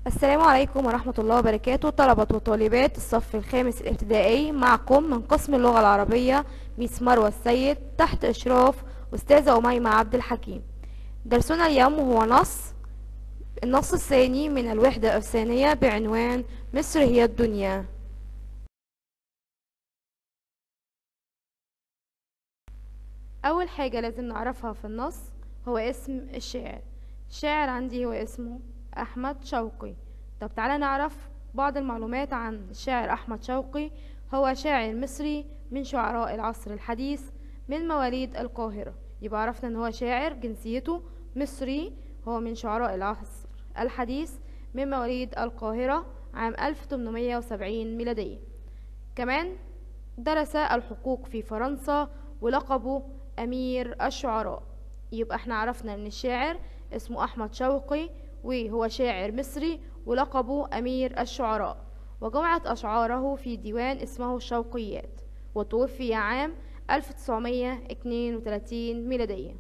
السلام عليكم ورحمة الله وبركاته طلبة وطالبات الصف الخامس الابتدائي معكم من قسم اللغة العربية ميس مروة السيد تحت إشراف أستاذة أميمة عبد الحكيم درسنا اليوم هو نص النص الثاني من الوحدة الثانية بعنوان مصر هي الدنيا أول حاجة لازم نعرفها في النص هو اسم الشاعر الشاعر عندي هو اسمه أحمد شوقي طب تعالى نعرف بعض المعلومات عن الشاعر أحمد شوقي هو شاعر مصري من شعراء العصر الحديث من مواليد القاهرة يبقى عرفنا ان هو شاعر جنسيته مصري هو من شعراء العصر الحديث من مواليد القاهرة عام 1870 ميلادية كمان درس الحقوق في فرنسا ولقبه أمير الشعراء يبقى احنا عرفنا ان الشاعر اسمه أحمد شوقي وهو شاعر مصري ولقبه أمير الشعراء وجمعت أشعاره في ديوان اسمه الشوقيات وتوفي عام 1932 ميلادية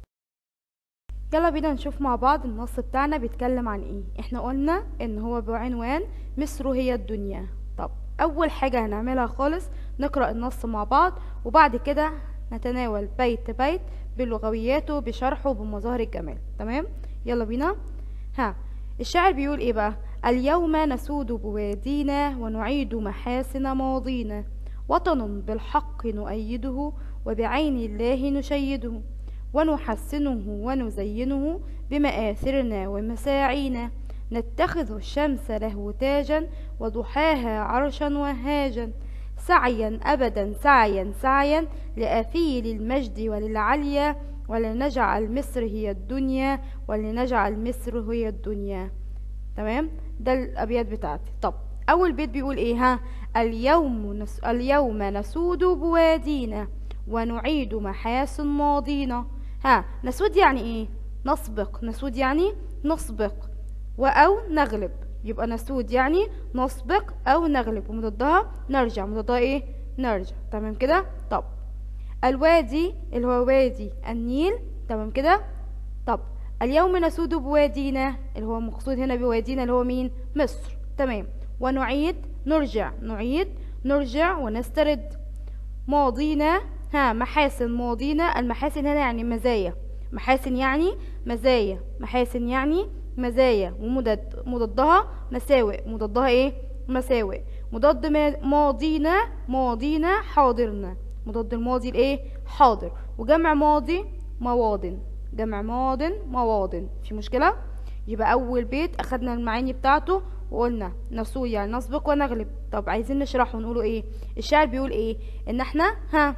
يلا بينا نشوف مع بعض النص بتاعنا بيتكلم عن ايه احنا قلنا ان هو بعنوان مصر هي الدنيا طب اول حاجة هنعملها خالص نقرأ النص مع بعض وبعد كده نتناول بيت بيت بلغوياته بشرحه بمظاهر الجمال تمام يلا بينا ها الشاعر بيقول ايه بقى اليوم نسود بوادينا ونعيد محاسن ماضينا وطن بالحق نؤيده وبعين الله نشيده ونحسنه ونزينه بمآثرنا ومساعينا نتخذ الشمس له تاجا وضحاها عرشا وهاجا سعيا أبدا سعيا سعيا لأثيل المجد وللعليا ولنجعل مصر هي الدنيا ولنجعل مصر هي الدنيا تمام ده الأبيات بتاعتي طب أول بيت بيقول إيه ها اليوم نس... اليوم نسود بوادينا ونعيد محاسن ماضينا ها نسود يعني إيه نسبق نسود يعني نسبق وأو نغلب يبقى نسود يعني نسبق أو نغلب ومضادها نرجع مضادها إيه نرجع تمام كده طب الوادي اللي هو وادي النيل تمام كده طب اليوم نسود بوادينا اللي هو مقصود هنا بوادينا اللي هو مين مصر تمام ونعيد نرجع نعيد نرجع ونسترد ماضينا ها محاسن ماضينا المحاسن هنا يعني مزايا محاسن يعني مزايا محاسن يعني مزايا ومضاد مضادها مساوئ مضادها ايه مساوئ مضاد ماضينا ماضينا حاضرنا مضاد الماضي الايه حاضر وجمع ماضي مواضن جمع ماض مواضن في مشكله يبقى اول بيت اخدنا المعاني بتاعته وقلنا نسوي يعني نسبق ونغلب طب عايزين نشرحه ونقوله ايه الشاعر بيقول ايه ان احنا ها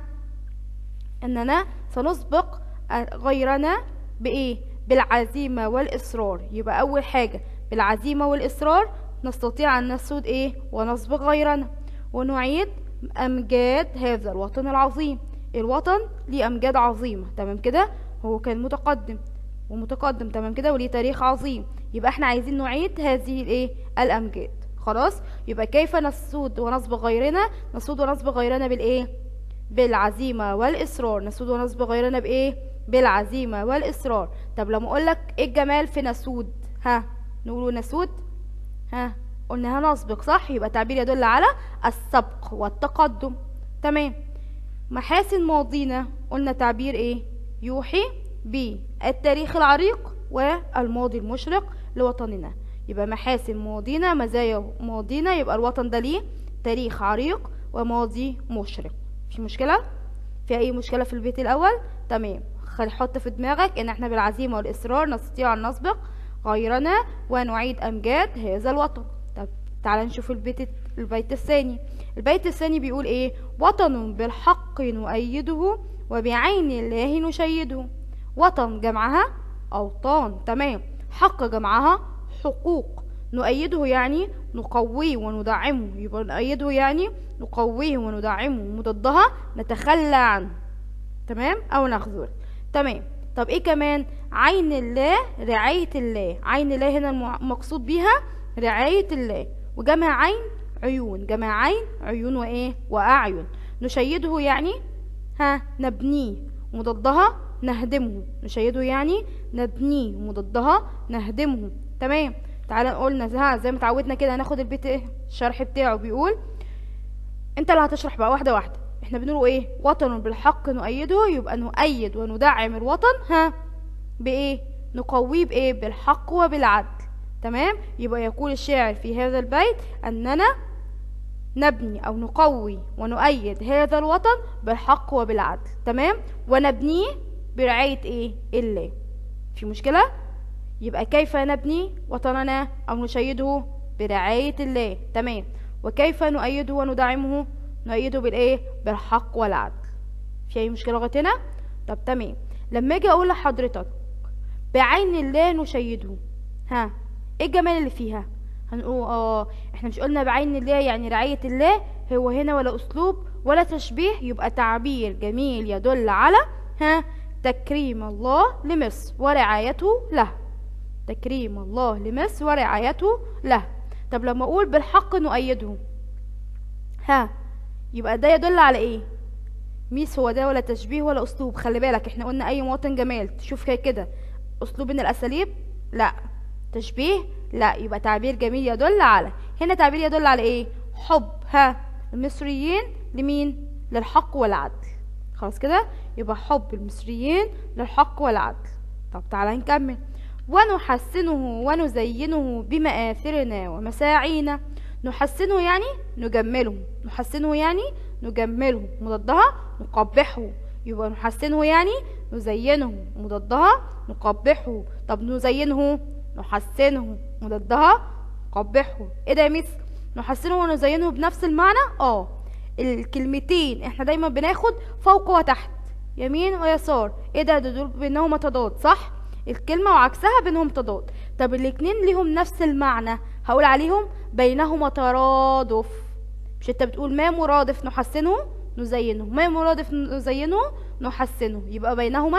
اننا سنسبق غيرنا بايه بالعزيمه والاصرار يبقى اول حاجه بالعزيمه والاصرار نستطيع ان نسود ايه ونسبق غيرنا ونعيد امجاد هذا الوطن العظيم الوطن ليه امجاد عظيمه تمام كده هو كان متقدم ومتقدم تمام كده وليه تاريخ عظيم يبقى احنا عايزين نعيد هذه الايه الامجاد خلاص يبقى كيف نسود ونسبق غيرنا نسود ونسبق غيرنا بالايه بالعزيمه والاصرار نسود ونسبق غيرنا بايه بالعزيمه والاصرار طب لما اقول لك ايه الجمال في نسود ها نقولوا نسود ها قلنا هنسبق صح يبقى تعبير يدل على السبق والتقدم تمام محاسن ماضينا قلنا تعبير ايه يوحي بالتاريخ العريق والماضي المشرق لوطننا يبقى محاسن ماضينا مزايا ماضينا يبقى الوطن ده ليه تاريخ عريق وماضي مشرق في مشكلة في اي مشكلة في البيت الاول تمام خلي حط في دماغك ان احنا بالعزيمة والاصرار نستطيع ان نسبق غيرنا ونعيد امجاد هذا الوطن طب تعال نشوف البيت البيت الثاني البيت الثاني بيقول ايه وطن بالحق نؤيده وبعين الله نشيده وطن جمعها أوطان تمام حق جمعها حقوق نؤيده يعني نقويه وندعمه يبقى نؤيده يعني نقويه وندعمه مضادها نتخلى عنه تمام أو نخذل تمام طب ايه كمان عين الله رعاية الله عين الله هنا المقصود بيها رعاية الله وجمع عين عيون جمع عين عيون وايه واعين نشيده يعني ها نبنيه ومضادها نهدمه نشيده يعني نبنيه ومضادها نهدمه تمام تعالى قلنا ها زي ما اتعودنا كده هناخد البيت ايه الشرح بتاعه بيقول انت اللي هتشرح بقى واحده واحده احنا بنقول ايه وطن بالحق نؤيده يبقى نؤيد وندعم الوطن ها بايه نقويه بايه بالحق وبالعدل تمام يبقى يقول الشاعر في هذا البيت اننا نبني او نقوي ونؤيد هذا الوطن بالحق وبالعدل تمام ونبنيه برعاية ايه الله في مشكلة يبقى كيف نبني وطننا او نشيده برعاية الله تمام وكيف نؤيده وندعمه نؤيده بالايه بالحق والعدل في اي مشكلة لغاية هنا طب تمام لما اجي اقول لحضرتك بعين الله نشيده ها ايه الجمال اللي فيها هنقول اه احنا مش قلنا بعين الله يعني رعاية الله هو هنا ولا اسلوب ولا تشبيه يبقى تعبير جميل يدل على ها تكريم الله لمصر ورعايته له تكريم الله لمصر ورعايته له طب لما اقول بالحق نؤيده ها يبقى ده يدل على ايه ميس هو ده ولا تشبيه ولا اسلوب خلي بالك احنا قلنا اي مواطن جمال تشوف كده كده اسلوب من الاساليب لا تشبيه لا يبقى تعبير جميل يدل على هنا تعبير يدل على ايه حب ها المصريين لمين للحق والعدل خلاص كده يبقى حب المصريين للحق والعدل طب تعالى نكمل ونحسنه ونزينه بمآثرنا ومساعينا نحسنه يعني نجمله نحسنه يعني نجمله مضادها نقبحه يبقى نحسنه يعني نزينه مضادها نقبحه طب نزينه نحسنه مضادها نقبحه ايه ده يا ميس نحسنه ونزينه بنفس المعنى اه الكلمتين احنا دايما بناخد فوق وتحت يمين ويسار ايه ده ده دول بينهما تضاد صح الكلمة وعكسها بينهم تضاد طب الاتنين ليهم نفس المعنى هقول عليهم بينهما ترادف مش انت بتقول ما مرادف نحسنه نزينه ما مرادف نزينه نحسنه يبقى بينهما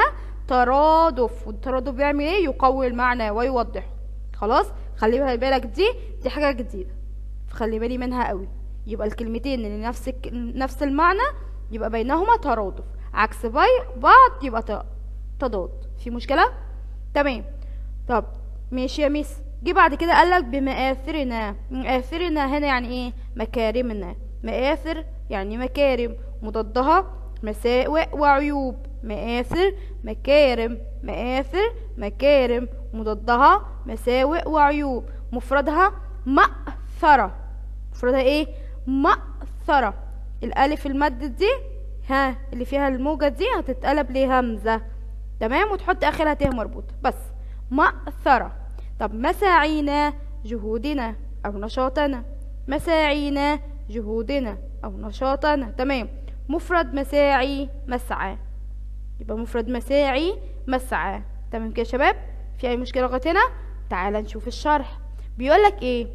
ترادف والترادف بيعمل ايه يقوي المعنى ويوضحه خلاص خلي بالك دي دي حاجة جديدة فخلي بالي منها قوي يبقى الكلمتين اللي نفس الك... نفس المعنى يبقى بينهما ترادف عكس بي... بعض يبقى ت... تضاد في مشكلة تمام طب ماشي يا ميس جه بعد كده قالك بمآثرنا مآثرنا هنا يعني ايه مكارمنا مآثر يعني مكارم مضادها مساوئ وعيوب مآثر مكارم مآثر مكارم مضادها مساوئ وعيوب مفردها مأثرة مفردها ايه مأثرة الألف المد دي ها اللي فيها الموجة دي هتتقلب لهمزة تمام وتحط آخرها ت مربوطة بس مأثرة طب مساعينا جهودنا أو نشاطنا مساعينا جهودنا أو نشاطنا تمام مفرد مساعي مسعى يبقى مفرد مساعي مسعى تمام كده يا شباب في أي مشكلة لغاية هنا تعال نشوف الشرح بيقولك ايه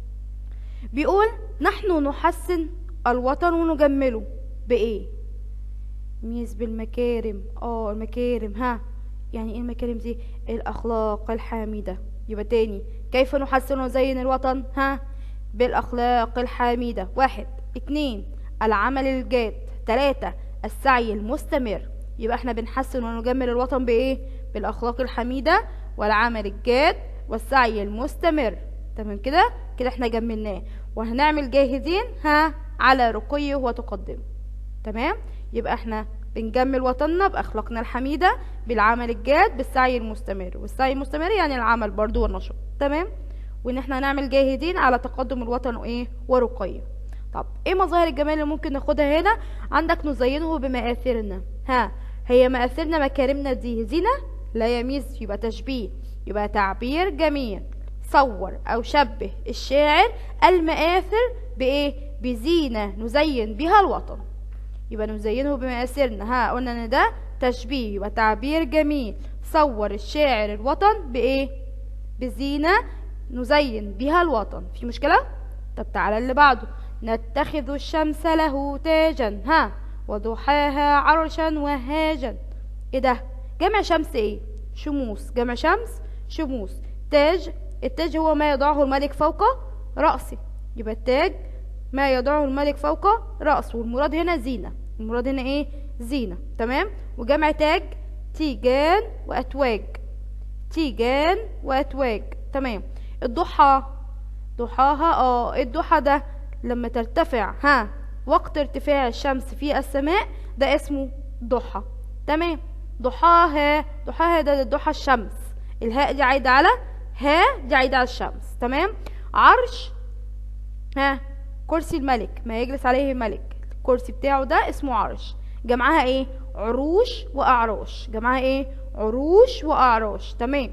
بيقول نحن نحسن الوطن ونجمله بإيه ميز بالمكارم اه المكارم ها يعني ايه المكارم دي الأخلاق الحامدة يبقى تاني كيف نحسن ونزين الوطن ها بالأخلاق الحامدة واحد اتنين العمل الجاد تلاتة السعي المستمر يبقى احنا بنحسن ونجمل الوطن بإيه بالأخلاق الحميدة والعمل الجاد والسعي المستمر تمام كده كده احنا جملناه وهنعمل جاهزين ها على رقيه وتقدمه تمام يبقى احنا بنجمل وطننا بأخلاقنا الحميدة بالعمل الجاد بالسعي المستمر والسعي المستمر يعني العمل برضو والنشاط تمام وان احنا نعمل جاهدين على تقدم الوطن وايه ورقيه طب ايه مظاهر الجمال اللي ممكن ناخدها هنا عندك نزينه بمآثرنا ها هي مآثرنا مكارمنا دي زينة لا يميز يبقى تشبيه يبقى تعبير جميل صور او شبه الشاعر المآثر بايه بزينة نزين بها الوطن يبقى نزينه بمآثرنا ها قلنا ان ده تشبيه يبقى تعبير جميل صور الشاعر الوطن بايه بزينة نزين بها الوطن في مشكلة طب تعالى اللي بعده نتخذ الشمس له تاجا ها وضحاها عرشا وهاجا ايه ده جمع شمس ايه شموس جمع شمس شموس تاج التاج هو ما يضعه الملك فوق رأسه يبقى التاج ما يضعه الملك فوق رأسه والمراد هنا زينة المراد هنا ايه زينة تمام وجمع تاج تيجان وأتواج تيجان وأتواج تمام الضحى ضحاها اه الضحى ده لما ترتفع ها وقت ارتفاع الشمس في السماء ده اسمه ضحى تمام ضحاها ضحاها ده ضحى الشمس الهاء دي عايدة على ها دي عايدة على الشمس تمام عرش ها كرسي الملك ما يجلس عليه الملك الكرسي بتاعه ده اسمه عرش جمعها ايه عروش واعراش جمعها ايه عروش واعراش تمام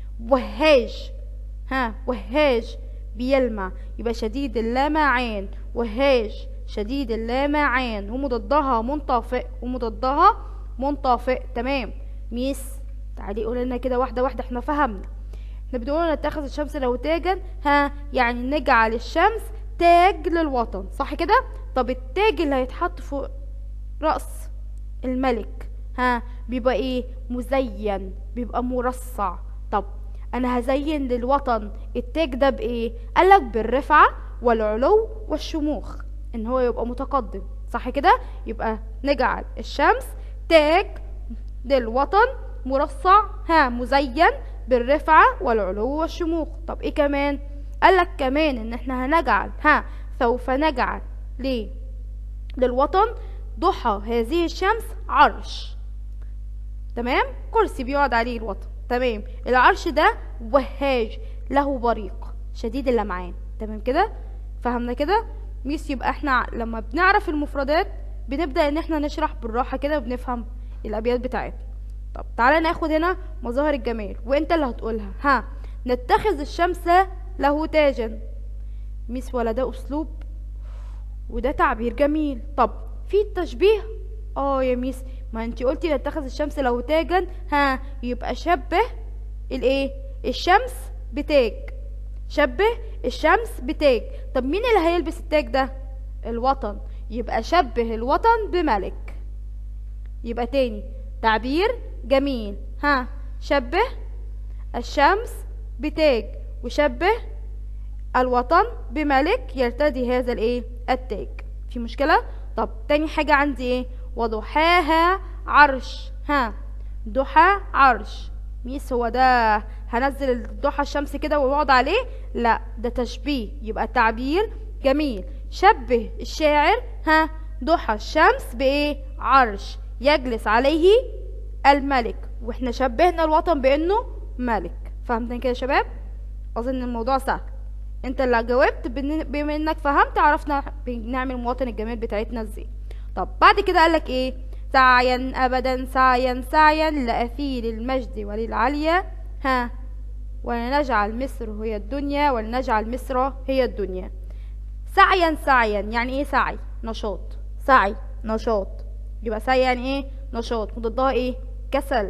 وهاج ها وهاج بيلمع يبقى شديد اللمعان وهاج شديد اللمعان ومضادها منطفئ ومضادها منطفئ تمام ميس تعالي قول لنا كده واحده واحده احنا فهمنا احنا بنقول نتخذ الشمس لو تاجا ها يعني نجعل الشمس تاج للوطن صح كده طب التاج اللي هيتحط فوق رأس الملك ها بيبقى ايه مزين بيبقى مرصع طب انا هزين للوطن التاج ده بايه قالك بالرفعة والعلو والشموخ ان هو يبقى متقدم صح كده يبقى نجعل الشمس تاج للوطن مرصع ها مزين بالرفعة والعلو والشموخ طب ايه كمان قالك كمان ان احنا هنجعل ها سوف نجعل ليه للوطن ضحى هذه الشمس عرش تمام كرسي بيقعد عليه الوطن تمام العرش ده وهاج له بريق شديد اللمعان تمام كده فهمنا كده ميس يبقى احنا لما بنعرف المفردات بنبدأ ان احنا نشرح بالراحة كده وبنفهم الابيات بتاعتنا طب تعالى ناخد هنا مظاهر الجمال وانت اللي هتقولها ها نتخذ الشمس له تاجا ميس ولا ده اسلوب وده تعبير جميل طب في التشبيه اه يا ميس ما انتي قلتي نتخذ الشمس له تاجا ها يبقى شبه الايه الشمس بتاج شبه الشمس بتاج طب مين اللي هيلبس التاج ده الوطن يبقى شبه الوطن بملك يبقى تاني تعبير جميل ها شبه الشمس بتاج وشبه الوطن بملك يرتدي هذا الايه التاج في مشكلة طب تاني حاجة عندي ايه وضحاها عرش ها ضحى عرش ميس هو ده هنزل الضحى الشمس كده واقعد عليه لا ده تشبيه يبقى تعبير جميل شبه الشاعر ها ضحى الشمس بايه عرش يجلس عليه الملك واحنا شبهنا الوطن بانه ملك فهمتني كده يا شباب اظن الموضوع سهل انت اللي جاوبت بن- بما انك فهمت عرفنا بنعمل مواطن الجمال بتاعتنا ازاي طب بعد كده قالك ايه سعيا ابدا سعيا سعيا لاثير المجد وللعليا ها ولنجعل مصر هي الدنيا ولنجعل مصر هي الدنيا سعيا سعيا يعني ايه سعي نشاط سعي نشاط يبقى سعي يعني ايه نشاط وضدها ايه كسل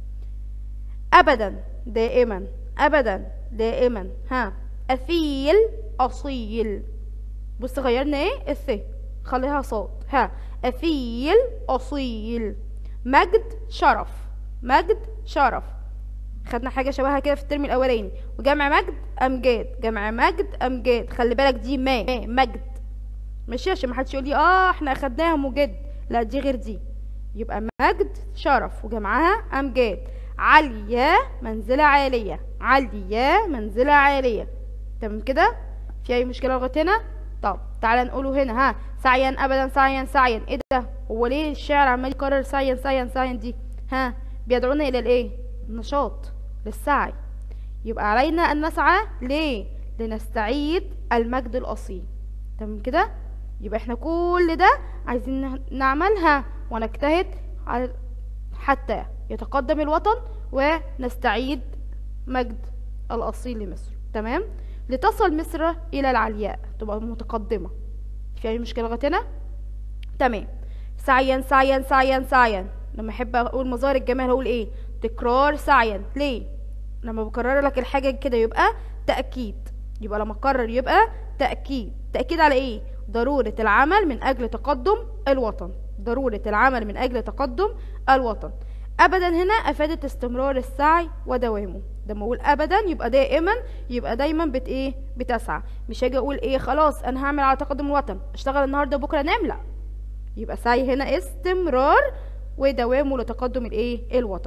ابدا دائما ابدا دائما ها اثيل اصيل بص غيرنا ايه الث خليها صوت ها اثيل اصيل مجد شرف مجد شرف خدنا حاجه شبهها كده في الترم الاولاني وجمع مجد امجاد جمع مجد امجاد خلي بالك دي ما ما- مجد ماشي عشان محدش يقول لي اه احنا اخدناها مجد لا دي غير دي يبقى مجد شرف وجمعها امجاد عليا منزلة عالية عليا منزلة عالية تمام كده في اي مشكلة لغاية هنا طب تعالى نقوله هنا ها سعيا ابدا سعيا سعيا ايه ده هو ليه الشاعر عمال يكرر سعيا سعيا سعيا دي ها بيدعونا الى الايه النشاط للسعي يبقى علينا ان نسعى ليه لنستعيد المجد الاصيل تمام كده يبقى احنا كل ده عايزين نه- نعملها ونجتهد على حتى يتقدم الوطن ونستعيد مجد الأصيل لمصر تمام لتصل مصر إلى العلياء تبقى متقدمة في أي مشكلة لغاية هنا تمام سعيا سعيا سعيا سعيا لما احب اقول مظاهر الجمال هقول ايه تكرار سعيا ليه لما بكرر لك الحاجه كده يبقى تاكيد يبقى لما اكرر يبقى تاكيد تاكيد على ايه ضروره العمل من اجل تقدم الوطن ضروره العمل من اجل تقدم الوطن ابدا هنا افادت استمرار السعي ودوامه لما اقول ابدا يبقى دائما يبقى دايما بت ايه بتسعى مش هاجي اقول ايه خلاص انا هعمل على تقدم الوطن اشتغل النهارده بكره انام لا يبقى سعي هنا استمرار ودوامه لتقدم الايه الوطن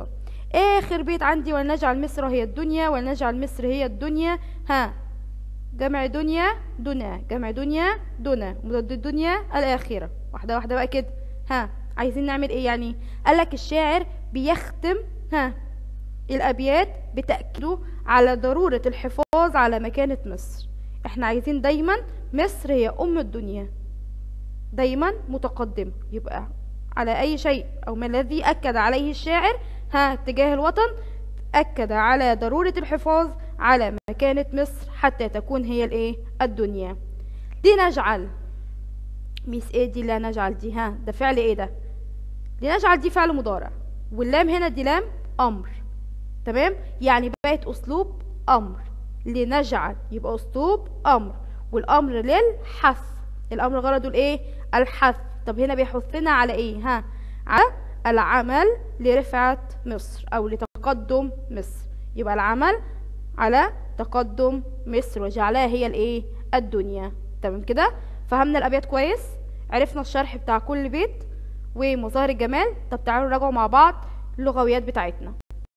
اخر بيت عندي ولنجعل مصر هي الدنيا ولنجعل مصر هي الدنيا ها جمع دنيا دنا جمع دنيا دنا مضاد الدنيا الآخرة واحدة واحدة بقى كده ها عايزين نعمل ايه يعني قالك الشاعر بيختم ها الأبيات بتأكيده على ضرورة الحفاظ على مكانة مصر احنا عايزين دايما مصر هي أم الدنيا دايما متقدمة يبقى على أي شيء أو ما الذي أكد عليه الشاعر ها تجاه الوطن أكد على ضرورة الحفاظ على مكانة مصر حتى تكون هي الإيه الدنيا لنجعل ميس ايه دي لا نجعل دي ها ده فعل ايه ده لنجعل دي فعل مضارع واللام هنا دي لام أمر تمام يعني بقت أسلوب أمر لنجعل يبقى أسلوب أمر والأمر للحث الأمر غرضه الإيه الحث طب هنا بيحثنا على إيه ها على العمل لرفعة مصر أو لتقدم مصر يبقى العمل على تقدم مصر وجعلها هي الإيه الدنيا تمام كده فهمنا الأبيات كويس عرفنا الشرح بتاع كل بيت ومظاهر الجمال طب تعالوا نراجعوا مع بعض اللغويات بتاعتنا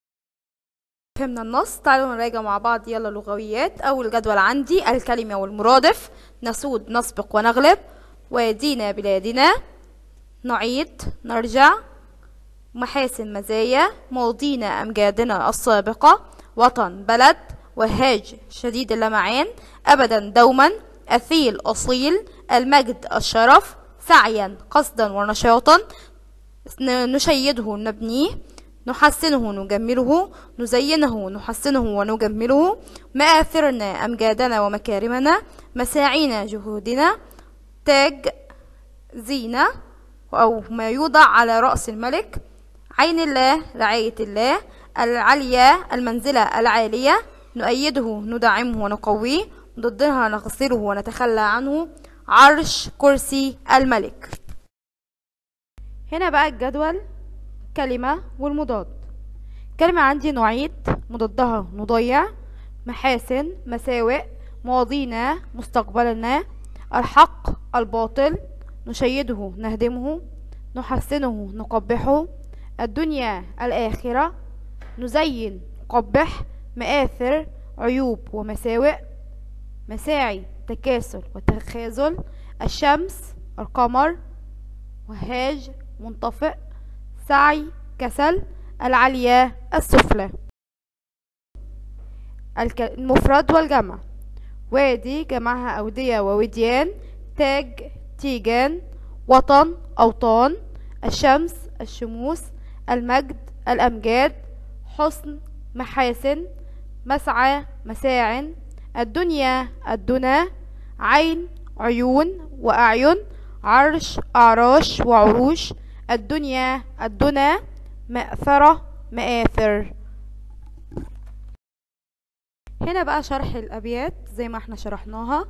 فهمنا النص تعالوا نراجع مع بعض يلا لغويات أول جدول عندي الكلمة والمرادف نسود نسبق ونغلب ويدينا بلادنا نعيد نرجع محاسن مزايا ماضينا أمجادنا السابقة وطن بلد وهاج شديد اللمعان أبدا دوما أثيل أصيل المجد الشرف سعيا قصدا ونشاطا نشيده نبنيه نحسنه نجمله نزينه نحسنه ونجمله مآثرنا أمجادنا ومكارمنا مساعينا جهودنا تاج زينة أو ما يوضع على رأس الملك عين الله رعاية الله العليا المنزلة العالية نؤيده ندعمه ونقويه ضدها نخسره ونتخلى عنه عرش كرسي الملك هنا بقى الجدول كلمة والمضاد كلمة عندي نعيد مضادها نضيع محاسن مساوئ ماضينا مستقبلنا الحق الباطل نشيده نهدمه نحسنه نقبحه الدنيا الآخرة نزين نقبح مآثر عيوب ومساوئ مساعي تكاسل وتخاذل الشمس القمر وهاج منطفئ سعي كسل العليا السفلى المفرد والجمع وادي جمعها أودية ووديان تاج تيجان وطن أوطان الشمس الشموس المجد الأمجاد حسن محاسن مسعى مساع الدنيا الدنا عين عيون وأعين عرش أعراش وعروش الدنيا الدنا مأثرة مآثر هنا بقى شرح الأبيات زي ما احنا شرحناها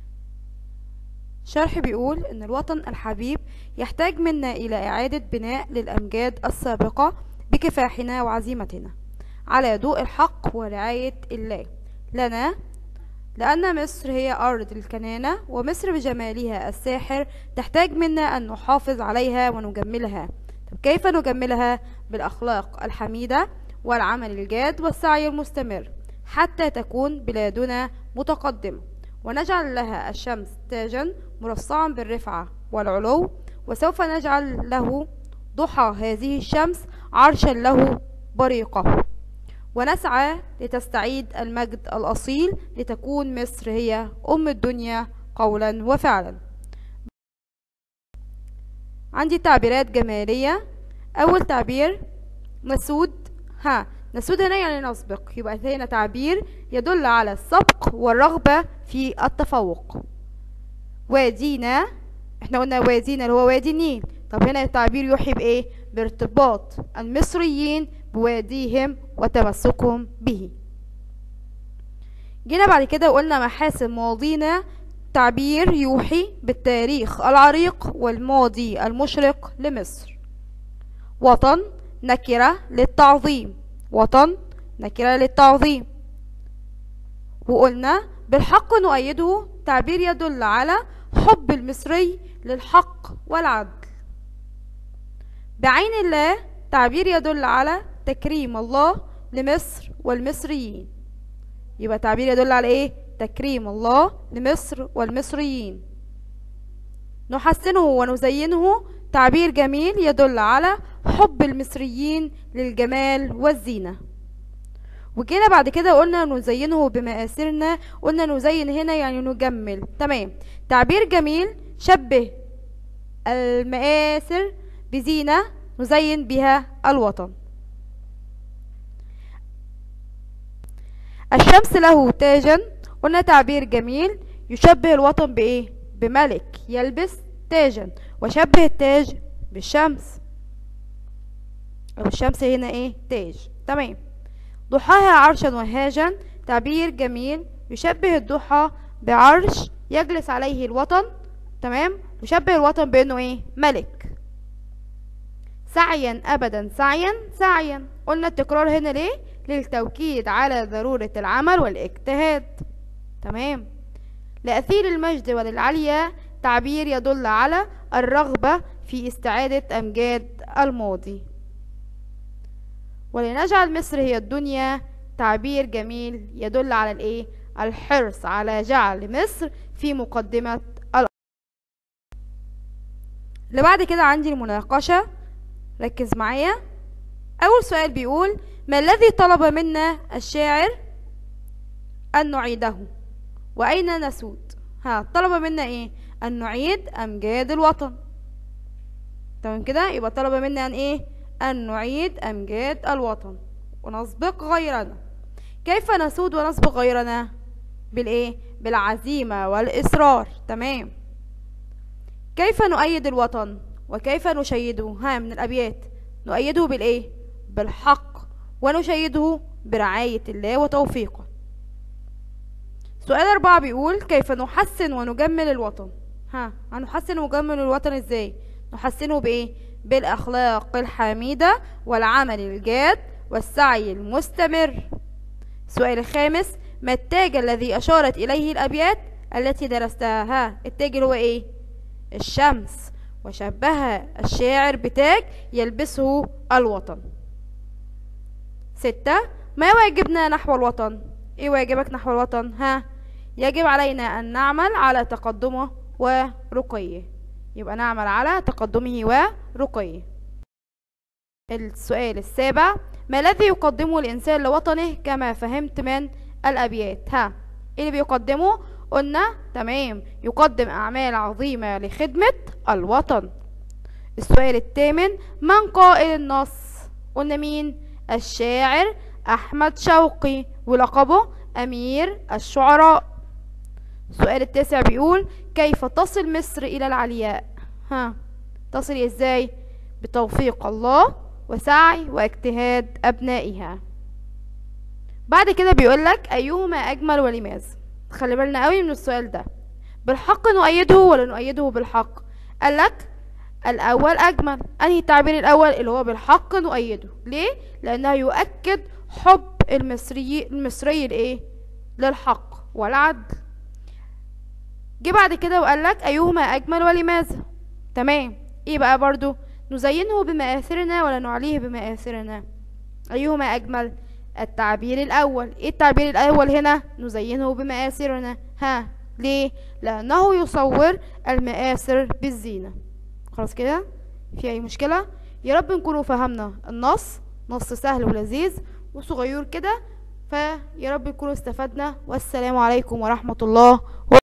شرح بيقول ان الوطن الحبيب يحتاج منا الى اعادة بناء للامجاد السابقة بكفاحنا وعزيمتنا على ضوء الحق ورعاية الله لنا لأن مصر هي أرض الكنانة ومصر بجمالها الساحر تحتاج منا أن نحافظ عليها ونجملها طب كيف نجملها بالأخلاق الحميدة والعمل الجاد والسعي المستمر حتى تكون بلادنا متقدمة ونجعل لها الشمس تاجا مرصعا بالرفعة والعلو وسوف نجعل له ضحى هذه الشمس عرشا له بريقة ونسعى لتستعيد المجد الأصيل لتكون مصر هي أم الدنيا قولا وفعلا عندي تعبيرات جمالية أول تعبير نسود ها نسود هنا يعني نسبق يبقى هنا تعبير يدل على السبق والرغبة في التفوق وادينا احنا قلنا وادينا اللي هو وادي النيل طب هنا التعبير يوحي بإيه بارتباط المصريين بواديهم وتمسكهم به جينا بعد كده وقلنا محاسن ماضينا تعبير يوحي بالتاريخ العريق والماضي المشرق لمصر وطن نكرة للتعظيم وطن نكرة للتعظيم وقلنا بالحق نؤيده تعبير يدل على حب المصري للحق والعدل بعين الله تعبير يدل على تكريم الله لمصر والمصريين يبقى تعبير يدل على ايه تكريم الله لمصر والمصريين نحسنه ونزينه تعبير جميل يدل على حب المصريين للجمال والزينة وكده بعد كده قلنا نزينه بمآثرنا قلنا نزين هنا يعني نجمل تمام تعبير جميل شبه المآثر بزينة نزين بها الوطن الشمس له تاجا قلنا تعبير جميل يشبه الوطن بإيه بملك يلبس تاجا وشبه التاج بالشمس أو الشمس هنا إيه تاج تمام ضحاها عرشا وهاجا تعبير جميل يشبه الضحى بعرش يجلس عليه الوطن تمام يشبه الوطن بأنه إيه ملك سعيا أبدا سعيا سعيا قلنا التكرار هنا ليه للتوكيد على ضرورة العمل والاجتهاد تمام لأثير المجد وللعليا تعبير يدل على الرغبة في استعادة أمجاد الماضي ولنجعل مصر هي الدنيا تعبير جميل يدل على الايه الحرص على جعل مصر في مقدمة الأرض اللي بعد كده عندي المناقشة ركز معايا أول سؤال بيقول ما الذي طلب منا الشاعر أن نعيده وأين نسود ها طلب منا إيه أن نعيد أمجاد الوطن تمام كده يبقى طلب منا أن إيه أن نعيد أمجاد الوطن ونسبق غيرنا كيف نسود ونسبق غيرنا بالإيه بالعزيمة والإصرار تمام كيف نؤيد الوطن وكيف نشيده ها من الأبيات نؤيده بالإيه بالحق ونشيده برعاية الله وتوفيقه سؤال أربعة بيقول كيف نحسن ونجمل الوطن ها هنحسن ونجمل الوطن ازاي نحسنه بايه بالاخلاق الحميدة والعمل الجاد والسعي المستمر السؤال الخامس ما التاج الذي اشارت اليه الابيات التي درستها ها التاج اللي هو ايه الشمس وشبهها الشاعر بتاج يلبسه الوطن ستة ما واجبنا نحو الوطن ايه واجبك نحو الوطن ها يجب علينا ان نعمل على تقدمه ورقيه يبقى نعمل على تقدمه ورقيه السؤال السابع ما الذي يقدمه الانسان لوطنه كما فهمت من الابيات ها ايه اللي بيقدمه قلنا تمام يقدم اعمال عظيمه لخدمه الوطن السؤال الثامن من قائل النص قلنا مين الشاعر احمد شوقي ولقبه امير الشعراء السؤال التاسع بيقول كيف تصل مصر الى العلياء ها تصل ازاي بتوفيق الله وسعي واجتهاد ابنائها بعد كده بيقولك ايهما اجمل ولماذا خلي بالنا قوي من السؤال ده بالحق نؤيده ولا نؤيده بالحق قالك الاول اجمل انهي التعبير الاول اللي هو بالحق نؤيده ليه لانه يؤكد حب المصري المصري لايه للحق والعدل جه بعد كده وقال لك ايهما اجمل ولماذا تمام ايه بقى برضو نزينه بمآثرنا ولا نعليه بمآثرنا ايهما اجمل التعبير الاول ايه التعبير الاول هنا نزينه بمآثرنا ها ليه لانه يصور المآثر بالزينة خلاص كده في اي مشكلة يا رب نكونوا فهمنا النص نص سهل ولذيذ وصغير كده فيا رب نكونوا استفدنا والسلام عليكم ورحمة الله